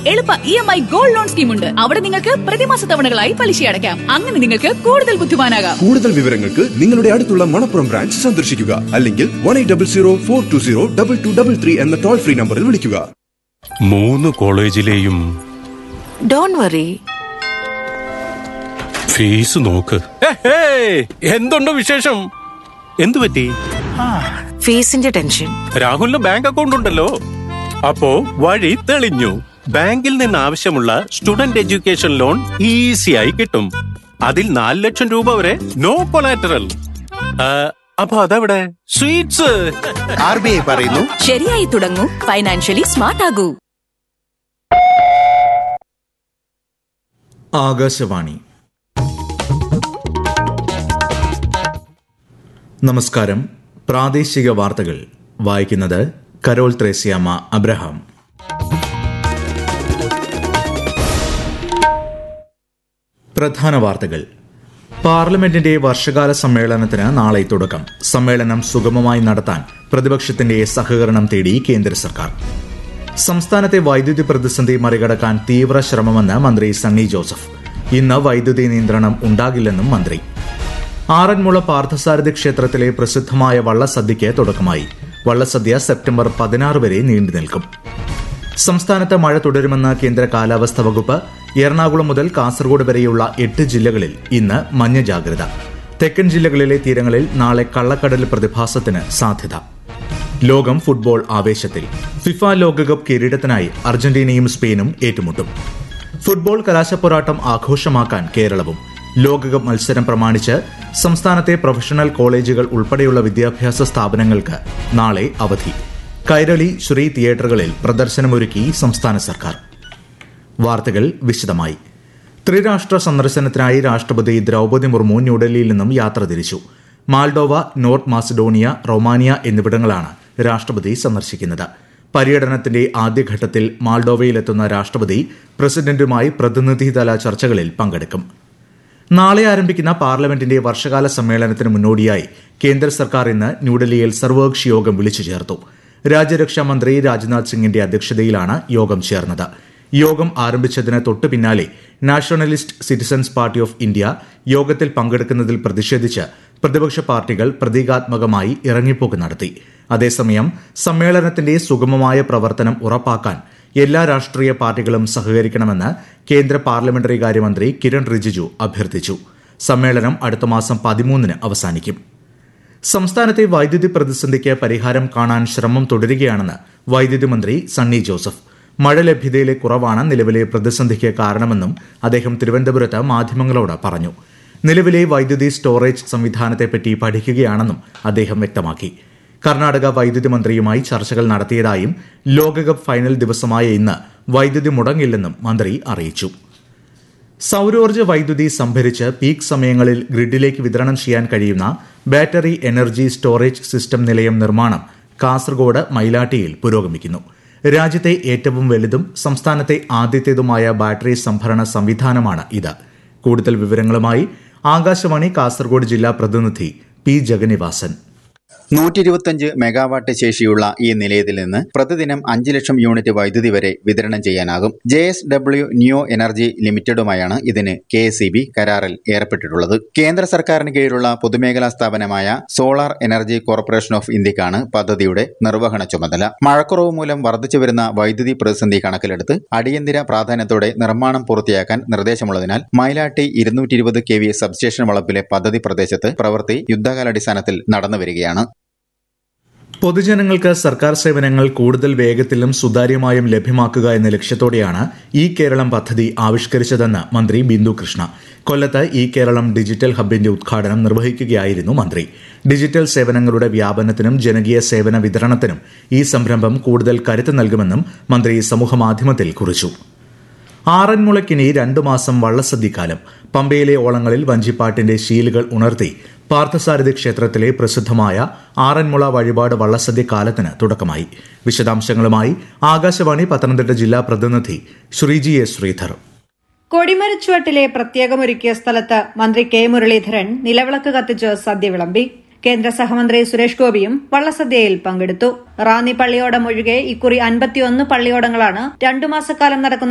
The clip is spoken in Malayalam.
എളുപ്പ E M I gold loan scheme ഉണ്ട് അവിടെ നിങ്ങൾക്ക് പ്രതിമാസ തവണകളായി പലിശ അടയ്ക്കാം അങ്ങനെ നിങ്ങൾക്ക് കൂടുതൽ ബുദ്ധിമാനാകാം കൂടുതൽ വിവരങ്ങൾക്ക് നിങ്ങളുടെ അടുത്തുള്ള മണപ്പുറം ബ്രാഞ്ച് സന്ദർശിക്കുക അല്ലെങ്കിൽ one eight double zero four two zero double two double three എന്ന ടോൾ ഫ്രീ നമ്പറിൽ വിളിക്കുക മൂന്ന് കോളേജിലെയും ഡോൺ വറി ഫീസ് നോക്ക് എന്തുണ്ട് വിശേഷം എന്തു പറ്റി ഫീസിന്റെ ടെൻഷൻ രാഹുലിന് ബാങ്ക് അക്കൗണ്ട് ഉണ്ടല്ലോ അപ്പോ വഴി തെളിഞ്ഞു ബാങ്കിൽ നിന്ന് ആവശ്യമുള്ള സ്റ്റുഡന്റ് എഡ്യൂക്കേഷൻ ലോൺ ഈസിയായി കിട്ടും അതിൽ നാല് ലക്ഷം രൂപ വരെ നോ കൊലാറ്ററൽ അപ്പൊ അതെവിടെ സ്വീറ്റ്സ് ആർ ബി ഐ പറയുന്നു ശരിയായി തുടങ്ങൂ ഫൈനാൻഷ്യലി സ്മാർട്ട് ആകൂ ആകാശവാണി നമസ്കാരം പ്രാദേശിക വാർത്തകൾ വായിക്കുന്നത് കരോൾ ത്രേസ്യാമ്മ അബ്രഹാം പ്രധാന വാർത്തകൾ പാർലമെന്റിന്റെ വർഷകാല സമ്മേളനത്തിന് നാളെ തുടക്കം സമ്മേളനം സുഗമമായി നടത്താൻ പ്രതിപക്ഷത്തിന്റെ സഹകരണം തേടി കേന്ദ്ര സർക്കാർ സംസ്ഥാനത്തെ വൈദ്യുതി പ്രതിസന്ധി മറികടക്കാൻ തീവ്ര ശ്രമമെന്ന് മന്ത്രി സണ്ണി ജോസഫ് ഇന്ന് വൈദ്യുതി നിയന്ത്രണം ഉണ്ടാകില്ലെന്നും മന്ത്രി ആറന്മുള പാർത്ഥസാരഥി ക്ഷേത്രത്തിലെ പ്രസിദ്ധമായ വള്ളസദ്യയ്ക്ക് തുടക്കമായി വള്ളസദ്യ സെപ്റ്റംബർ പതിനാറ് വരെ നീണ്ടു നിൽക്കും സംസ്ഥാനത്ത് മഴ തുടരുമെന്ന് കേന്ദ്ര കാലാവസ്ഥാ വകുപ്പ് എറണാകുളം മുതൽ കാസർഗോഡ് വരെയുള്ള എട്ട് ജില്ലകളിൽ ഇന്ന് മഞ്ഞ ജാഗ്രത തെക്കൻ ജില്ലകളിലെ തീരങ്ങളിൽ നാളെ കള്ളക്കടൽ പ്രതിഭാസത്തിന് സാധ്യത ലോകം ഫുട്ബോൾ ആവേശത്തിൽ ഫിഫ ലോകകപ്പ് കിരീടത്തിനായി അർജന്റീനയും സ്പെയിനും ഏറ്റുമുട്ടും ഫുട്ബോൾ കലാശപ്പോരാട്ടം ആഘോഷമാക്കാൻ കേരളവും ലോകകപ്പ് മത്സരം പ്രമാണിച്ച് സംസ്ഥാനത്തെ പ്രൊഫഷണൽ കോളേജുകൾ ഉൾപ്പെടെയുള്ള വിദ്യാഭ്യാസ സ്ഥാപനങ്ങൾക്ക് നാളെ അവധി കൈരളി ശ്രീ തിയേറ്ററുകളിൽ പ്രദർശനമൊരുക്കി സംസ്ഥാന സർക്കാർ വാർത്തകൾ വിശദമായി ത്രിരാഷ്ട്ര സന്ദർശനത്തിനായി രാഷ്ട്രപതി ദ്രൗപദി മുർമു ന്യൂഡൽഹിയിൽ നിന്നും യാത്ര തിരിച്ചു മാൾഡോവ നോർത്ത് മാസിഡോണിയ റൊമാനിയ എന്നിവിടങ്ങളാണ് രാഷ്ട്രപതി സന്ദർശിക്കുന്നത് പര്യടനത്തിന്റെ ആദ്യഘട്ടത്തിൽ മാൾഡോവയിലെത്തുന്ന രാഷ്ട്രപതി പ്രസിഡന്റുമായി പ്രതിനിധിതല ചർച്ചകളിൽ പങ്കെടുക്കും നാളെ ആരംഭിക്കുന്ന പാർലമെന്റിന്റെ വർഷകാല സമ്മേളനത്തിന് മുന്നോടിയായി കേന്ദ്ര സർക്കാർ ഇന്ന് ന്യൂഡൽഹിയിൽ സർവകക്ഷി യോഗം വിളിച്ചു ചേർത്തു രാജ്യരക്ഷാ മന്ത്രി രാജ്നാഥ് സിംഗിന്റെ അധ്യക്ഷതയിലാണ് യോഗം ചേർന്നത് യോഗം ആരംഭിച്ചതിന് തൊട്ടു പിന്നാലെ nationalist citizens party of India യോഗത്തിൽ പങ്കെടുക്കുന്നതിൽ പ്രതിഷേധിച്ച് പ്രതിപക്ഷ പാർട്ടികൾ പ്രതീകാത്മകമായി ഇറങ്ങിപ്പോക്ക് നടത്തി അതേസമയം സമ്മേളനത്തിന്റെ സുഗമമായ പ്രവർത്തനം ഉറപ്പാക്കാൻ എല്ലാ രാഷ്ട്രീയ പാർട്ടികളും സഹകരിക്കണമെന്ന് കേന്ദ്ര പാർലമെന്ററി കാര്യമന്ത്രി കിരൺ റിജിജു അഭ്യർത്ഥിച്ചു സമ്മേളനം അടുത്ത മാസം പതിമൂന്നിന് അവസാനിക്കും സംസ്ഥാനത്തെ വൈദ്യുതി പ്രതിസന്ധിക്ക് പരിഹാരം കാണാൻ ശ്രമം തുടരുകയാണെന്ന് വൈദ്യുതി മന്ത്രി സണ്ണി ജോസഫ് മഴ ലഭ്യതയിലെ കുറവാണ് നിലവിലെ പ്രതിസന്ധിക്ക് കാരണമെന്നും അദ്ദേഹം തിരുവനന്തപുരത്ത് മാധ്യമങ്ങളോട് പറഞ്ഞു നിലവിലെ വൈദ്യുതി സ്റ്റോറേജ് സംവിധാനത്തെപ്പറ്റി പഠിക്കുകയാണെന്നും അദ്ദേഹം വ്യക്തമാക്കി കർണാടക വൈദ്യുതി മന്ത്രിയുമായി ചർച്ചകൾ നടത്തിയതായും ലോകകപ്പ് ഫൈനൽ ദിവസമായ ഇന്ന് വൈദ്യുതി മുടങ്ങില്ലെന്നും മന്ത്രി അറിയിച്ചു സൌരോർജ്ജ വൈദ്യുതി സംഭരിച്ച് പീക്ക് സമയങ്ങളിൽ ഗ്രിഡിലേക്ക് വിതരണം ചെയ്യാൻ കഴിയുന്ന ബാറ്ററി എനർജി സ്റ്റോറേജ് സിസ്റ്റം നിലയം നിർമ്മാണം കാസർഗോഡ് മൈലാട്ടിയിൽ പുരോഗമിക്കുന്നു രാജ്യത്തെ ഏറ്റവും വലുതും സംസ്ഥാനത്തെ ആദ്യത്തേതുമായ ബാറ്ററി സംഭരണ സംവിധാനമാണ് ഇത് കൂടുതൽ വിവരങ്ങളുമായി ആകാശവാണി കാസർഗോഡ് ജില്ലാ പ്രതിനിധി പി ജഗന്നിവാസൻ നൂറ്റി ഇരുപത്തിയഞ്ച് മെഗാവാട്ട് ശേഷിയുള്ള ഈ നിലയത്തിൽ നിന്ന് പ്രതിദിനം അഞ്ച് ലക്ഷം യൂണിറ്റ് വൈദ്യുതി വരെ വിതരണം ചെയ്യാനാകും J S W new energy ലിമിറ്റഡുമായാണ് ഇതിന് കെ എസ് ഇ ബി കരാറിൽ ഏർപ്പെട്ടിട്ടുള്ളത് കേന്ദ്ര സർക്കാരിന് കീഴിലുള്ള പൊതുമേഖലാ സ്ഥാപനമായ സോളാർ എനർജി കോർപ്പറേഷൻ ഓഫ് ഇന്ത്യക്കാണ് പദ്ധതിയുടെ നിർവഹണ ചുമതല മഴക്കുറവ് മൂലം വർദ്ധിച്ചു വരുന്ന വൈദ്യുതി പ്രതിസന്ധി കണക്കിലെടുത്ത് അടിയന്തര പ്രാധാന്യത്തോടെ നിർമ്മാണം പൂർത്തിയാക്കാൻ നിർദ്ദേശമുള്ളതിനാൽ മൈലാട്ടി ഇരുന്നൂറ്റി ഇരുപത് കെ വി സബ്സ്റ്റേഷൻ വളപ്പിലെ പദ്ധതി പ്രദേശത്ത് പ്രവൃത്തി യുദ്ധകാലാടിസ്ഥാനത്തിൽ നടന്നുവരികയാണ് പൊതുജനങ്ങൾക്ക് സർക്കാർ സേവനങ്ങൾ കൂടുതൽ വേഗത്തിലും സുതാര്യമായും ലഭ്യമാക്കുക എന്ന ലക്ഷ്യത്തോടെയാണ് ഇ കേരളം പദ്ധതി ആവിഷ്കരിച്ചതെന്ന് മന്ത്രി ബിന്ദു കൃഷ്ണ കൊല്ലത്ത് ഇ കേരളം ഡിജിറ്റൽ ഹബിന്റെ ഉദ്ഘാടനം നിർവഹിക്കുകയായിരുന്നു മന്ത്രി ഡിജിറ്റൽ സേവനങ്ങളുടെ വ്യാപനത്തിനും ജനകീയ സേവന വിതരണത്തിനും ഈ സംരംഭം കൂടുതൽ കരുത്ത് നൽകുമെന്നും മന്ത്രി സമൂഹമാധ്യമത്തിൽ കുറിച്ചു ആറന്മുളയ്ക്കിനി രണ്ടു മാസം വള്ളസദ്യക്കാലം പമ്പയിലെ ഓളങ്ങളിൽ വഞ്ചിപ്പാട്ടിന്റെ ശീലുകൾ ഉണർത്തി പാർത്ഥസാരഥി ക്ഷേത്രത്തിലെ പ്രസിദ്ധമായ ആറന്മുള വഴിപാട് വള്ളസദ്യ കാലത്തിന് തുടക്കമായി വിശദാംശങ്ങളുമായി ആകാശവാണി പത്തനംതിട്ട ജില്ലാ പ്രതിനിധി ശ്രീജി എസ് ശ്രീധർ കൊടിമരച്ചുവട്ടിലെ പ്രത്യേകമൊരുക്കിയ സ്ഥലത്ത് മന്ത്രി കെ മുരളീധരൻ നിലവിളക്ക് കത്തിച്ച് സദ്യ വിളമ്പി കേന്ദ്ര സഹമന്ത്രി സുരേഷ് ഗോപിയും വള്ളസദ്യയിൽ പങ്കെടുത്തു റാന്നി പള്ളിയോടം ഒഴികെ ഇക്കുറി അൻപത്തിയൊന്ന് പള്ളിയോടങ്ങളാണ് രണ്ടു മാസക്കാലം നടക്കുന്ന